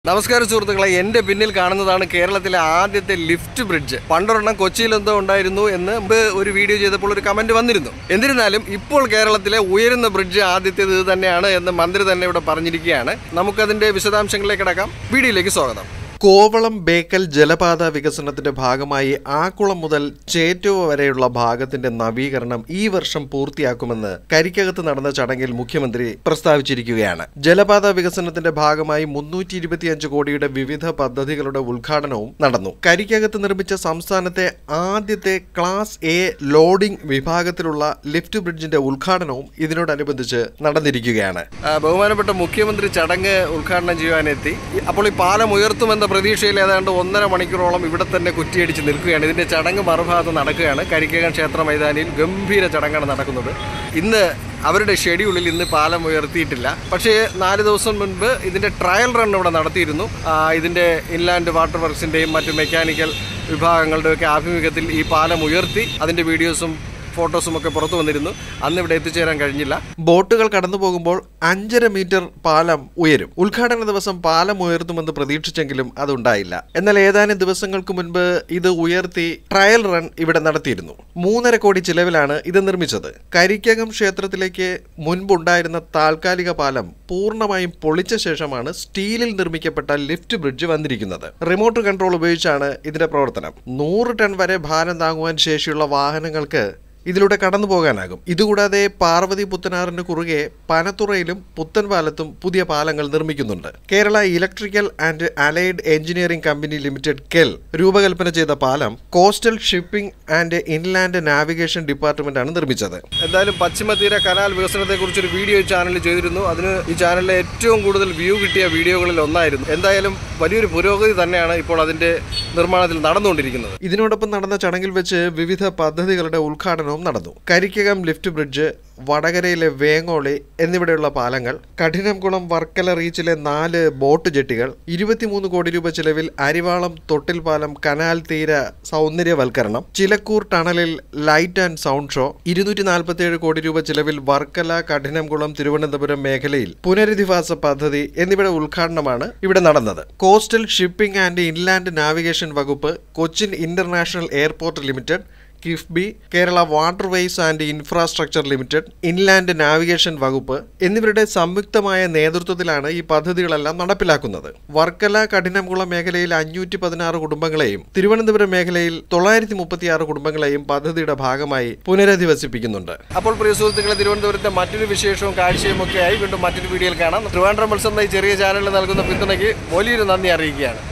നമസ്കാരം സുഹൃത്തുക്കളെ എന്റെ പിന്നിൽ കാണുന്നതാണ് കേരളത്തിലെ ആദ്യത്തെ ലിഫ്റ്റ് ബ്രിഡ്ജ് പണ്ടൊരെണ്ണം കൊച്ചിയിൽ എന്തോ ഉണ്ടായിരുന്നു എന്ന് മുമ്പ് ഒരു വീഡിയോ ചെയ്തപ്പോൾ ഒരു കമന്റ് വന്നിരുന്നു എന്നിരുന്നാലും ഇപ്പോൾ കേരളത്തിലെ ഉയരുന്ന ബ്രിഡ്ജ് ആദ്യത്തേത് ഇത് തന്നെയാണ് എന്ന് മന്ത്രി തന്നെ ഇവിടെ പറഞ്ഞിരിക്കുകയാണ് നമുക്കതിന്റെ വിശദാംശങ്ങളിലേക്ക് കിടക്കാം വീഡിയോയിലേക്ക് സ്വാഗതം കോവളം ബേക്കൽ ജലപാത വികസനത്തിന്റെ ഭാഗമായി ആക്കുളം മുതൽ ചേറ്റുവ വരെയുള്ള ഭാഗത്തിന്റെ നവീകരണം ഈ വർഷം പൂർത്തിയാക്കുമെന്ന് കരിക്കകത്ത് നടന്ന ചടങ്ങിൽ മുഖ്യമന്ത്രി പ്രസ്താവിച്ചിരിക്കുകയാണ് ജലപാത വികസനത്തിന്റെ ഭാഗമായി മുന്നൂറ്റി ഇരുപത്തിയഞ്ച് കോടിയുടെ വിവിധ പദ്ധതികളുടെ ഉദ്ഘാടനവും നടന്നു കരിക്കകത്ത് നിർമ്മിച്ച സംസ്ഥാനത്തെ ആദ്യത്തെ ക്ലാസ് എ ലോഡിംഗ് വിഭാഗത്തിലുള്ള ലിഫ്റ്റ് ബ്രിഡ്ജിന്റെ ഉദ്ഘാടനവും ഇതിനോടനുബന്ധിച്ച് നടന്നിരിക്കുകയാണ് ബഹുമാനപ്പെട്ട മുഖ്യമന്ത്രി ചടങ്ങ് ഉദ്ഘാടനം ചെയ്യുവാനെത്തി അപ്പോൾ ഈ പാലം ഉയർത്തുമെന്ന പ്രതീക്ഷയിൽ ഏതാണ്ട് ഒന്നര മണിക്കൂറോളം ഇവിടെ തന്നെ കുറ്റിയടിച്ച് നിൽക്കുകയാണ് ഇതിന്റെ ചടങ്ങ് മറുഭാഗത്ത് നടക്കുകയാണ് കരിക്കകം ക്ഷേത്ര മൈതാനിയിൽ ഗംഭീര ചടങ്ങാണ് നടക്കുന്നത് ഇന്ന് അവരുടെ ഷെഡ്യൂളിൽ ഇന്ന് പാലം ഉയർത്തിയിട്ടില്ല പക്ഷേ നാല് ദിവസം മുൻപ് ഇതിന്റെ ട്രയൽ റൺ ഇവിടെ നടത്തിയിരുന്നു ആ, ഇതിന്റെ ഇൻലാൻഡ് വാട്ടർ വർക്സിന്റെയും മറ്റു മെക്കാനിക്കൽ വിഭാഗങ്ങളുടെയൊക്കെ ആഭിമുഖ്യത്തിൽ ഈ പാലം ഉയർത്തി അതിന്റെ വീഡിയോസും ഫോട്ടോസും ഒക്കെ പുറത്തു വന്നിരുന്നു അന്ന് ഇവിടെ എത്തിച്ചേരാൻ കഴിഞ്ഞില്ല ബോട്ടുകൾ കടന്നു പോകുമ്പോൾ അഞ്ചര മീറ്റർ പാലം ഉയരും ഉദ്ഘാടന ദിവസം പാലം ഉയർത്തുമെന്ന് പ്രതീക്ഷിച്ചെങ്കിലും അതുണ്ടായില്ല എന്നാൽ ഏതാനും ദിവസങ്ങൾക്ക് മുൻപ് ഇത് ഉയർത്തി ട്രയൽ റൺ ഇവിടെ നടത്തിയിരുന്നു മൂന്നര കോടി ചിലവിലാണ് ഇത് നിർമ്മിച്ചത് കരിക്കകം ക്ഷേത്രത്തിലേക്ക് മുൻപുണ്ടായിരുന്ന താൽക്കാലിക പാലം പൂർണ്ണമായും പൊളിച്ച ശേഷമാണ് സ്റ്റീലിൽ നിർമ്മിക്കപ്പെട്ട ലിഫ്റ്റ് ബ്രിഡ്ജ് വന്നിരിക്കുന്നത് റിമോട്ട് കൺട്രോൾ ഉപയോഗിച്ചാണ് ഇതിന്റെ പ്രവർത്തനം നൂറ് ടൺ വരെ ഭാരം താങ്ങുവാൻ ശേഷിയുള്ള വാഹനങ്ങൾക്ക് ഇതിലൂടെ കടന്നു പോകാനാകും ഇതുകൂടാതെ പാർവതി പുത്തനാറിന് കുറുകെ പനത്തുറയിലും പുത്തൻപാലത്തും പുതിയ പാലങ്ങൾ നിർമ്മിക്കുന്നുണ്ട് Kerala electrical and allied engineering company limited KEL രൂപകൽപ്പന ചെയ്ത പാലം coastal shipping and inland navigation department ആണ് നിർമ്മിച്ചത് എന്തായാലും പശ്ചിമതീര കനാൽ വികസനത്തെ കുറിച്ച് ഒരു വീഡിയോ ഈ ചാനലിൽ ചെയ്തിരുന്നു അതിന് ഈ ചാനലിലെ ഏറ്റവും കൂടുതൽ വ്യൂ കിട്ടിയ വീഡിയോകളിൽ ഒന്നായിരുന്നു എന്തായാലും വലിയൊരു പുരോഗതി തന്നെയാണ് ഇപ്പോൾ അതിന്റെ നിർമ്മാണത്തിൽ നടന്നുകൊണ്ടിരിക്കുന്നത് ഇതിനോടൊപ്പം നടന്ന ചടങ്ങിൽ വെച്ച് വിവിധ പദ്ധതികളുടെ ഉദ്ഘാടനവും നടന്നു കരിക്കകം ലിഫ്റ്റ് ബ്രിഡ്ജ് വടകരയിലെ വേങ്ങോളി എന്നിവിടെയുള്ള പാലങ്ങൾ കഠിനംകുളം വർക്കല റീച്ചിലെ നാല് ബോട്ട് ജെട്ടികൾ ഇരുപത്തിമൂന്ന് കോടി രൂപ ചിലവിൽ അരിവാളം തൊട്ടിൽ പാലം കനാൽ തീര സൗന്ദര്യവൽക്കരണം ചിലക്കൂർ ടണലിൽ ലൈറ്റ് ആൻഡ് സൗണ്ട് ഷോ ഇരുന്നൂറ്റി നാൽപ്പത്തിയേഴ് കോടി രൂപ ചിലവിൽ വർക്കല കഠിനംകുളം തിരുവനന്തപുരം മേഖലയിൽ പുനരധിവാസ പദ്ധതി എന്നിവയുടെ ഉദ്ഘാടനമാണ് ഇവിടെ നടന്നത് coastal shipping and inland navigation വകുപ്പ് Cochin international airport limited KIIFB Kerala waterways and infrastructure limited inland navigation വകുപ്പ് എന്നിവരുടെ സംയുക്തമായ നേതൃത്വത്തിലാണ് ഈ പദ്ധതികളെല്ലാം നടപ്പിലാക്കുന്നത് വർക്കല കഠിനംകുളം മേഖലയിൽ അഞ്ഞൂറ്റി പതിനാറ് കുടുംബങ്ങളെയും തിരുവനന്തപുരം മേഖലയിൽ തൊള്ളായിരത്തി മുപ്പത്തിയാറ് കുടുംബങ്ങളെയും പദ്ധതിയുടെ ഭാഗമായി പുനരധിവസിപ്പിക്കുന്നുണ്ട് അപ്പോൾ പ്രിയ സുഹൃത്തുക്കളെ തിരുവനന്തപുരത്തെ മറ്റൊരു വിശേഷവും കാഴ്ചയും ഒക്കെ ആയി വീണ്ടും മറ്റൊരു വീഡിയോയിൽ കാണാം ട്രിവാൻഡ്രം മത്സരം ഈ ചെറിയ ചാനലിൽ നൽകുന്ന പിന്തുണയ്ക്ക് വലിയൊരു നന്ദി അറിയിക്കുകയാണ്